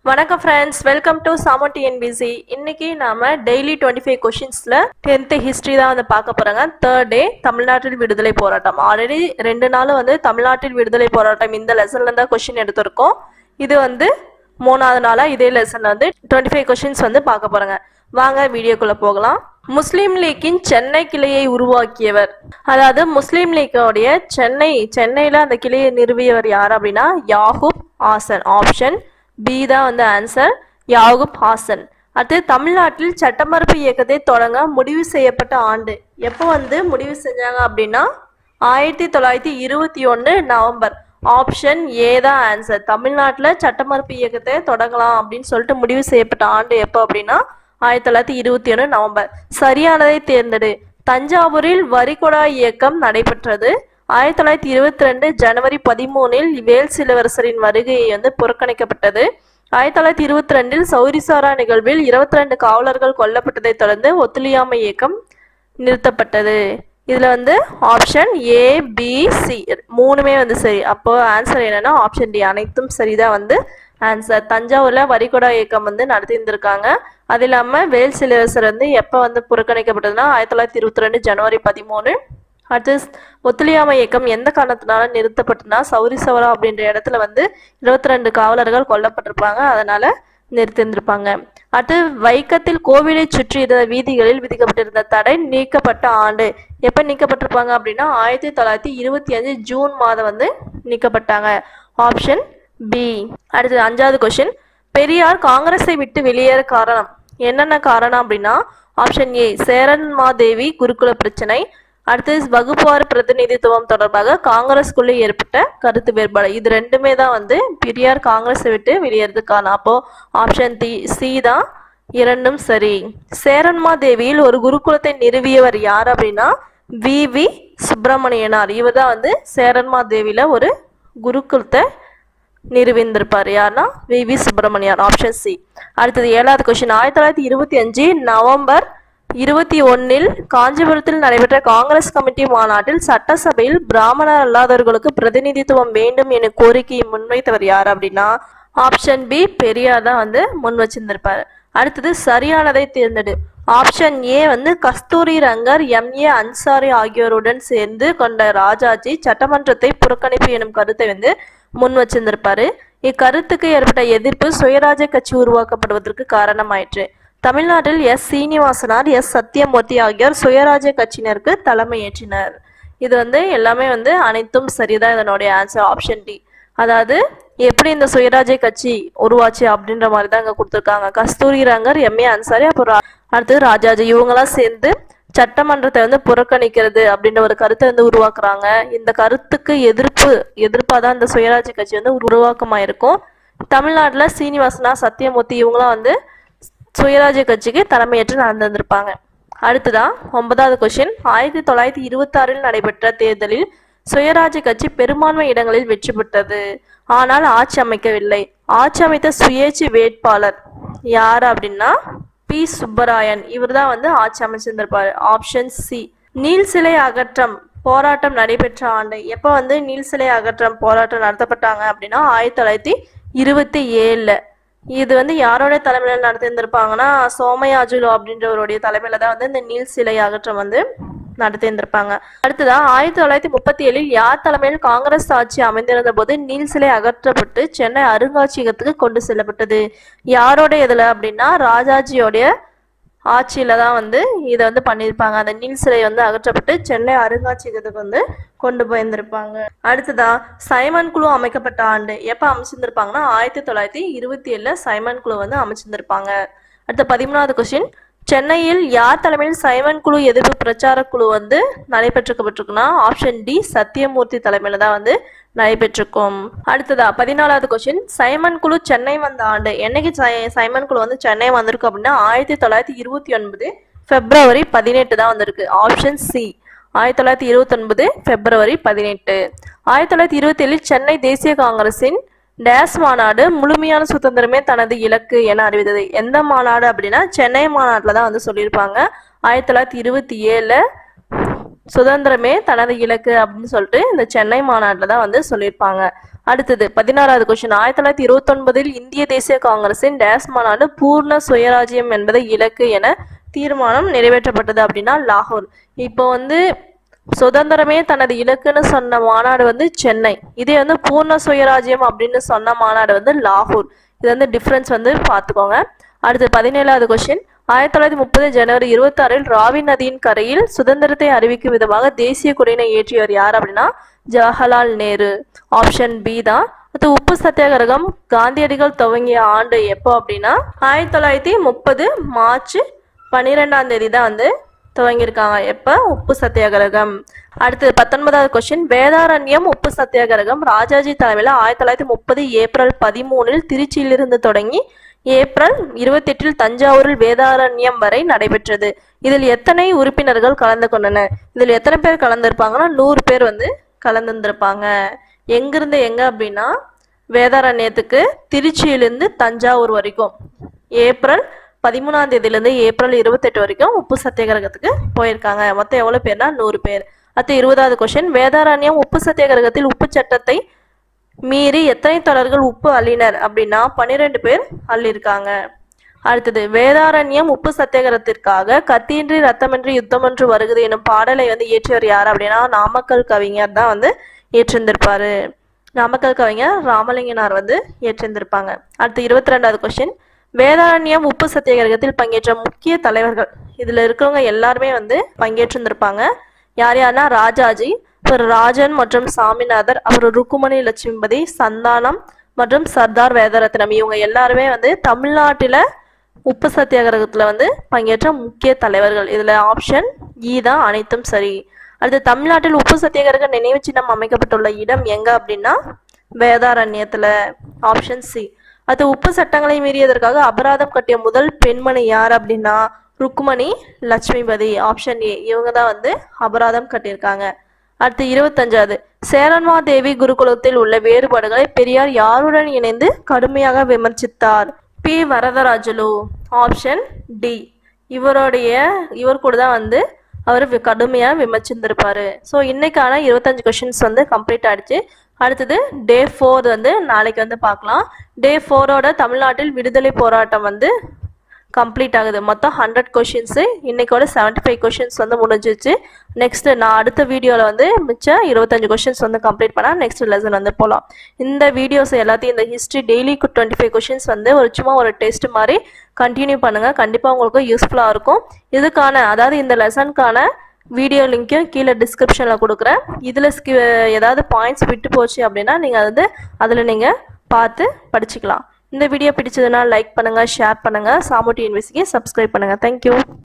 வணக்கம் friends welcome to சாமோ TNPSC இன்னைக்கு நாம டெய்லி டுவெண்ட்டி ஃபைவ் கொஷின்ஸ்ல டென்த்து ஹிஸ்ட்ரி தான் வந்து பார்க்க போறாங்க தேர்ட் டே தமிழ்நாட்டில் விடுதலை போராட்டம் ஆல்ரெடி ரெண்டு நாளும் வந்து தமிழ்நாட்டில் விடுதலை போராட்டம் இந்த லெசன்ல தான் கொஷின் எடுத்திருக்கோம் இது வந்து மூணாவது நாளா இதே லெசன்ல வந்து டுவெண்ட்டி ஃபைவ் கொஷின்ஸ் வந்து பார்க்க போறாங்க வாங்க வீடியோக்குள்ள போகலாம் முஸ்லீம் லீக்கின் சென்னை கிளையை உருவாக்கியவர் அதாவது முஸ்லீம் லீக்கோடைய சென்னை சென்னையில அந்த கிளையை நிறுவியவர் யார் அப்படின்னா யாகூப் ஆசன் ஆப்ஷன் பி தான் வந்து ஆன்சர் யாகூப் ஹாசன் அடுத்து தமிழ்நாட்டில் சட்டமறுப்பு இயக்கத்தை தொடங்க முடிவு செய்யப்பட்ட ஆண்டு எப்போ வந்து முடிவு செஞ்சாங்க அப்படின்னா ஆயிரத்தி தொள்ளாயிரத்தி இருபத்தி ஒன்று நவம்பர் ஆப்ஷன் ஏ தான் ஆன்சர் தமிழ்நாட்டில் சட்டமறுப்பு இயக்கத்தை தொடங்கலாம் அப்படின்னு சொல்லிட்டு முடிவு செய்யப்பட்ட ஆண்டு எப்போ அப்படின்னா ஆயிரத்தி தொள்ளாயிரத்தி இருபத்தி ஒன்று நவம்பர் சரியானதை தேர்ந்தெடு தஞ்சாவூரில் வரிகொடா இயக்கம் நடைபெற்றது ஆயிரத்தி தொள்ளாயிரத்தி இருபத்தி ரெண்டு ஜனவரி பதிமூணில் வேல் சிலவரசரின் வருகையை வந்து புறக்கணிக்கப்பட்டது ஆயிரத்தி தொள்ளாயிரத்தி இருபத்தி ரெண்டில் சௌரிசாரா நிகழ்வில் இருபத்தி ரெண்டு காவலர்கள் கொல்லப்பட்டதை தொடர்ந்து ஒத்துழையாமை இயக்கம் நிறுத்தப்பட்டது இதுல வந்து ஆப்ஷன் ஏ பி சி மூணுமே வந்து சரி அப்போ ஆன்சர் என்னன்னா ஆப்ஷன் டி அனைத்தும் சரிதான் வந்து ஆன்சர் தஞ்சாவூர்ல வரிகொடா இயக்கம் வந்து நடத்தி இருந்திருக்காங்க அது இல்லாம வேல் சிலரசர் வந்து எப்ப வந்து புறக்கணிக்கப்பட்டதுன்னா ஆயிரத்தி தொள்ளாயிரத்தி இருபத்தி ரெண்டு ஜனவரி பதிமூணு அடுத்து ஒத்துழையாமை இயக்கம் எந்த காரணத்தினால நிறுத்தப்பட்டதுன்னா சௌரி சவரா அப்படின்ற இடத்துல வந்து இருபத்தி ரெண்டு காவலர்கள் கொல்லப்பட்டிருப்பாங்க அதனால நிறுத்தியிருந்திருப்பாங்க அடுத்து வைக்கத்தில் கோவிலை சுற்றி இருந்த வீதிகளில் விதிக்கப்பட்டிருந்த தடை நீக்கப்பட்ட ஆண்டு எப்ப நீக்கப்பட்டிருப்பாங்க அப்படின்னா ஆயிரத்தி தொள்ளாயிரத்தி இருபத்தி அஞ்சு ஜூன் மாதம் வந்து நீக்கப்பட்டாங்க ஆப்ஷன் பி அடுத்து அஞ்சாவது கொஸ்டின் பெரியார் காங்கிரஸை விட்டு வெளியேற காரணம் என்னென்ன காரணம் அப்படின்னா ஆப்ஷன் ஏ சேரன்மாதேவி குருகுல பிரச்சனை அடுத்து வகுப்பாறு பிரதிநிதித்துவம் தொடர்பாக காங்கிரஸ்குள்ளே ஏற்பட்ட கருத்து வேறுபாடு இது ரெண்டுமே தான் வந்து பெரியார் காங்கிரஸை விட்டு வெளியேறதுக்கான அப்போ ஆப்ஷன் தி சி தான் இரண்டும் சரி சேரன்மாதேவியில் ஒரு குருகுலத்தை நிறுவியவர் யார் அப்படின்னா வி வி சுப்பிரமணியனார் இவர் தான் வந்து சேரன்மாதேவியில ஒரு குருகுலத்தை நிறுவிந்திருப்பார் யாருன்னா வி வி சுப்பிரமணியார் ஆப்ஷன் சி அடுத்தது ஏழாவது கொஸ்டின் ஆயிரத்தி தொள்ளாயிரத்தி இருபத்தி அஞ்சு நவம்பர் இருபத்தி ஒன்னில் காஞ்சிபுரத்தில் நடைபெற்ற காங்கிரஸ் கமிட்டி மாநாட்டில் சட்டசபையில் பிராமணர் அல்லாதவர்களுக்கு பிரதிநிதித்துவம் வேண்டும் என கோரிக்கையை முன்வைத்தவர் யார் அப்படின்னா ஆப்ஷன் பி பெரியார் தான் வந்து முன் வச்சிருந்திருப்பாரு அடுத்தது சரியானதை தேர்ந்தெடு ஆப்ஷன் ஏ வந்து கஸ்தூரி ரங்கர் எம் ஏ அன்சாரி ஆகியோருடன் சேர்ந்து கொண்ட ராஜாஜி சட்டமன்றத்தை புறக்கணிப்பு எனும் கருத்தை வந்து முன் வச்சிருந்திருப்பாரு இக்கருத்துக்கு ஏற்பட்ட எதிர்ப்பு சுயராஜ்ய கட்சி உருவாக்கப்படுவதற்கு காரணமாயிற்று தமிழ்நாட்டில் எஸ் சீனிவாசனார் எஸ் சத்யமூர்த்தி ஆகியோர் சுயராஜ்ய கட்சியினருக்கு தலைமையேற்றினர் இது வந்து எல்லாமே வந்து அனைத்தும் சரிதான் இதனுடைய ஆன்சர் ஆப்ஷன் டி அதாவது எப்படி இந்த சுயராஜ்ய கட்சி உருவாச்சு அப்படின்ற மாதிரி தான் இங்க கொடுத்துருக்காங்க கஸ்தூரி ரங்கர் எம்ஏ அன்சாரி அப்புறம் அடுத்தது ராஜாஜி இவங்கெல்லாம் சேர்ந்து சட்டமன்றத்தை வந்து புறக்கணிக்கிறது அப்படின்ற ஒரு கருத்தை வந்து உருவாக்குறாங்க இந்த கருத்துக்கு எதிர்ப்பு எதிர்ப்பாக தான் இந்த சுயராஜ்ய கட்சி வந்து உருவாக்கமாயிருக்கும் தமிழ்நாட்டில் சீனிவாசனா சத்யமூர்த்தி இவங்களாம் வந்து சுயராஜ்ய கட்சிக்கு தலைமையேற்று நடந்திருந்திருப்பாங்க அடுத்ததா ஒன்பதாவது கொஸ்டின் ஆயிரத்தி தொள்ளாயிரத்தி இருபத்தாறில் நடைபெற்ற தேர்தலில் சுயராஜ்ய கட்சி பெரும்பான்மை இடங்களில் வெற்றி பெற்றது ஆனால் ஆட்சி அமைக்கவில்லை ஆட்சி அமைத்த சுயேட்சை வேட்பாளர் யார் அப்படின்னா பி சுப்பராயன் இவர் தான் வந்து ஆட்சி அமைச்சிருந்திருப்பாரு ஆப்ஷன் சி நீல் சிலை அகற்றம் போராட்டம் நடைபெற்ற ஆண்டு எப்போ வந்து நீல் சிலை அகற்றம் போராட்டம் நடத்தப்பட்டாங்க அப்படின்னா ஆயிரத்தி தொள்ளாயிரத்தி இருபத்தி ஏழுல இது வந்து யாரோட தலைமையில நடத்தியிருந்திருப்பாங்கன்னா சோமயாஜுலு அப்படின்றவருடைய தலைமையில தான் வந்து இந்த நீல் சிலை அகற்றம் வந்து நடத்தியிருந்திருப்பாங்க அடுத்ததா ஆயிரத்தி தொள்ளாயிரத்தி முப்பத்தி ஏழில் யார் தலைமையில் காங்கிரஸ் ஆட்சி அமைந்திருந்த போது நீல் சிலை அகற்றப்பட்டு சென்னை அருங்காட்சியகத்துக்கு கொண்டு செல்லப்பட்டது யாரோட இதுல அப்படின்னா ராஜாஜியோடைய ஆட்சியில தான் வந்து இதை வந்து பண்ணியிருப்பாங்க அந்த நீல் சிலை வந்து அகற்றப்பட்டு சென்னை அருங்காட்சியகத்துக்கு வந்து கொண்டு போயிருந்திருப்பாங்க அடுத்ததா சைமன் குழு அமைக்கப்பட்ட ஆண்டு எப்ப அமைச்சிருந்திருப்பாங்கன்னா ஆயிரத்தி தொள்ளாயிரத்தி இருபத்தி ஏழுல சைமன் குழு வந்து அமைச்சிருந்திருப்பாங்க அடுத்த பதிமூணாவது கொஸ்டின் சென்னையில் யார் தலைமையில் சைமன் குழு எதிர்ப்பு பிரச்சார குழு வந்து நடைபெற்றுக்கப்பட்டிருக்குன்னா ஆப்ஷன் டி சத்தியமூர்த்தி தலைமையில தான் வந்து நடைபெற்றிருக்கும் அடுத்ததா பதினாலாவது கொஸ்டின் சைமன் குழு சென்னை வந்த ஆண்டு என்னைக்கு சை- சைமன் குழு வந்து சென்னை வந்திருக்கு அப்படின்னா ஆயிரத்தி தொள்ளாயிரத்தி இருபத்தி ஒன்பது பிப்ரவரி பதினெட்டு தான் வந்திருக்கு ஆப்ஷன் சி ஆயிரத்தி தொள்ளாயிரத்தி இருபத்தி ஒன்பது பிப்ரவரி பதினெட்டு ஆயிரத்தி தொள்ளாயிரத்தி இருபத்தி ஏழில் சென்னை தேசிய காங்கிரசின் டேஸ் மாநாடு முழுமையான சுதந்திரமே தனது இலக்கு என அறிவித்தது எந்த மாநாடு அப்படின்னா சென்னை மாநாட்டில் தான் வந்து சொல்லியிருப்பாங்க ஆயிரத்தி தொள்ளாயிரத்தி இருபத்தி ஏழுல சுதந்திரமே தனது இலக்கு அப்படின்னு சொல்லிட்டு இந்த சென்னை மாநாட்டில் தான் வந்து சொல்லியிருப்பாங்க அடுத்தது பதினாறாவது கொஸ்டின் ஆயிரத்தி தொள்ளாயிரத்தி இருபத்தி ஒன்பதில் இந்திய தேசிய காங்கிரசின் டேஸ் மாநாடு பூர்ண சுயராஜ்யம் என்பதை இலக்கு என தீர்மானம் நிறைவேற்றப்பட்டது அப்படின்னா லாகூர் இப்போ வந்து சுதந்திரமே தனது இலக்குன்னு சொன்ன மாநாடு வந்து சென்னை இதே வந்து பூர்ண சுயராஜ்யம் அப்படின்னு சொன்ன மாநாடு வந்து லாகூர் இது வந்து டிஃப்ரென்ஸ் வந்து பார்த்துக்கோங்க அடுத்து பதினேழாவது கொஸ்டின் ஆயிரத்தி தொள்ளாயிரத்தி முப்பது ஜனவரி இருபத்தி ஆறில் ராவி நதியின் கரையில் சுதந்திரத்தை அறிவிக்கும் விதமாக தேசிய கொடியினை ஏற்றியவர் யார் அப்படின்னா ஜவஹர்லால் நேரு ஆப்ஷன் பி தான் அடுத்து உப்பு சத்தியாகிரகம் காந்தியடிகள் துவங்கிய ஆண்டு எப்போ அப்படின்னா ஆயிரத்தி தொள்ளாயிரத்தி முப்பது மார்ச் பன்னிரெண்டாம் தேதி தான் வந்து துவங்கியிருக்காங்க எப்போ உப்பு சத்தியாகிரகம் அடுத்து பத்தொன்பதாவது கொஸ்டின் வேதாரண்யம் உப்பு சத்தியாகிரகம் ராஜாஜி தலைமையில் ஆயிரத்தி தொள்ளாயிரத்தி முப்பது ஏப்ரல் பதிமூணில் திருச்சியிலிருந்து தொடங்கி ஏப்ரல் இருபத்தெட்டில் தஞ்சாவூரில் வேதாரண்யம் வரை நடைபெற்றது இதில் எத்தனை உறுப்பினர்கள் கலந்து கொண்டனர் இதில் எத்தனை பேர் கலந்துருப்பாங்கன்னா நூறு பேர் வந்து கலந்துருந்திருப்பாங்க எங்கிருந்து எங்க அப்படின்னா வேதாரண்யத்துக்கு திருச்சியிலிருந்து தஞ்சாவூர் வரைக்கும் ஏப்ரல் பதிமூணாம் தேதியிலேருந்து ஏப்ரல் இருபத்தெட்டு வரைக்கும் உப்பு சத்தியாகிரகத்துக்கு போயிருக்காங்க மொத்தம் எவ்வளோ பேர்னா நூறு பேர் அடுத்து இருபதாவது கொஸ்டின் வேதாரண்யம் உப்பு சத்தியாகிரகத்தில் உப்பு சட்டத்தை மீறி எத்தனை தொடர்கள் உப்பு அள்ளினர் அப்படின்னா பன்னிரெண்டு பேர் அள்ளியிருக்காங்க அடுத்தது வேதாரண்யம் உப்பு சத்தியாகிரகத்திற்காக கத்தியின்றி ரத்தமின்றி யுத்தமன்று வருகுது எனும் பாடலை வந்து இயற்றியவர் யார் அப்படின்னா நாமக்கல் கவிஞர் தான் வந்து இயற்றிருந்திருப்பாரு நாமக்கல் கவிஞர் ராமலிங்கனார் வந்து இயற்றிருந்திருப்பாங்க அடுத்து இருபத்தி ரெண்டாவது கொஸ்டின் வேதாரண்யம் உப்பு சத்தியாகிரகத்தில் பங்கேற்ற முக்கிய தலைவர்கள் இதுல இருக்கிறவங்க எல்லாருமே வந்து பங்கேற்றிருந்திருப்பாங்க யார் யாருன்னா ராஜாஜி அப்புறம் ராஜன் மற்றும் சாமிநாதர் அப்புறம் ருக்குமணி லட்சுமிபதி சந்தானம் மற்றும் சர்தார் வேதரத்னம் இவங்க எல்லாருமே வந்து தமிழ்நாட்டில உப்பு சத்தியாகிரகத்துல வந்து பங்கேற்ற முக்கிய தலைவர்கள் இதுல ஆப்ஷன் இ தான் அனைத்தும் சரி அடுத்து தமிழ்நாட்டில் உப்பு சத்தியாகிரக நினைவு சின்னம் அமைக்கப்பட்டுள்ள இடம் எங்க அப்படின்னா வேதாரண்யத்துல ஆப்ஷன் சி அடுத்து உப்பு சட்டங்களை மீறியதற்காக அபராதம் கட்டிய முதல் பெண்மணி யார் அப்படின்னா ருக்குமணி லட்சுமிபதி ஆப்ஷன் ஏ இவங்க தான் வந்து அபராதம் கட்டியிருக்காங்க அடுத்து இருபத்தஞ்சாவது சேரன்மா தேவி குருகுலத்தில் உள்ள வேறுபாடுகளை பெரியார் யாருடன் இணைந்து கடுமையாக விமர்சித்தார் பி வரதராஜலு ஆப்ஷன் டி இவருடைய இவர் கூட தான் வந்து அவர் கடுமையாக விமர்சிந்திருப்பாரு ஸோ இன்னைக்கான இருபத்தஞ்சு கொஷின்ஸ் வந்து கம்ப்ளீட் ஆயிடுச்சு அடுத்தது டே ஃபோர் வந்து நாளைக்கு வந்து பார்க்கலாம் டே ஃபோரோட தமிழ்நாட்டில் விடுதலை போராட்டம் வந்து கம்ப்ளீட் ஆகுது மொத்தம் ஹண்ட்ரட் கொஷின்ஸு இன்னைக்கோட செவன்ட்டி ஃபைவ் கொஷின்ஸ் வந்து முடிஞ்சிச்சு நெக்ஸ்ட் நான் அடுத்த வீடியோவில் வந்து மிச்சம் இருபத்தஞ்சு கொஷின்ஸ் வந்து கம்ப்ளீட் பண்ணால் நெக்ஸ்ட் லெசன் வந்து போகலாம் இந்த வீடியோஸ் எல்லாத்தையும் இந்த history daily twenty five questions வந்து ஒரு சும்மா ஒரு டெஸ்ட் மாதிரி கண்டினியூ பண்ணுங்கள் கண்டிப்பாக உங்களுக்கு யூஸ்ஃபுல்லாக இருக்கும் இதுக்கான அதாவது இந்த லெசனுக்கான வீடியோ லிங்க்கும் கீழே டிஸ்கிரிப்ஷனில் கொடுக்குறேன் இதில் ஏதாவது பாயிண்ட்ஸ் விட்டு போச்சு அப்படின்னா நீங்கள் வந்து அதில் நீங்கள் பார்த்து படிச்சுக்கலாம் இந்த வீடியோ பிடிச்சதுன்னா லைக் பண்ணுங்கள் ஷேர் பண்ணுங்கள் சாமுட்டி யூனிவர்சிட்டியை சப்ஸ்கிரைப் பண்ணுங்கள் தேங்க்யூ